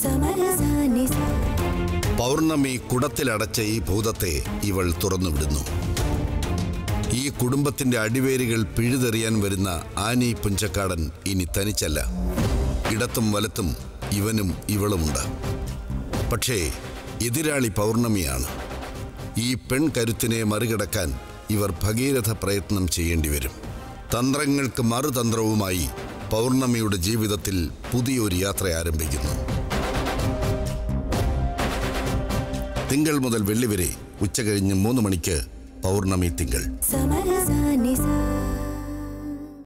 സമരസാനി പൗർണമി കുടത്തിലടച്ച ഈ ഭൂതത്തെ ഇവൾ തുറന്നുവിടുന്നു ഈ കുടുംബത്തിന്റെ അടിവേരുകൾ പിഴുതെറിയാൻ വരുന്ന ആനി പുഞ്ചക്കാടൻ ഇനി തനിച്ചല്ല ഇടത്തും വലത്തും ഇവനും ഇവളുമുണ്ട് പക്ഷേ എതിരാളി പൗർണമിയാണ് ഈ പെൺകരുത്തിനെ മറികടക്കാൻ ഇവർ ഭഗീരഥ പ്രയത്നം ചെയ്യേണ്ടി വരും തന്ത്രങ്ങൾക്ക് മറുതന്ത്രവുമായി പൗർണമിയുടെ ജീവിതത്തിൽ പുതിയൊരു യാത്ര ആരംഭിക്കുന്നു തിങ്കൾ മുതൽ വെള്ളി വരെ ഉച്ചകഴിഞ്ഞ് മൂന്ന് മണിക്ക് പൗർണമി തിങ്കൾ സമരസാനി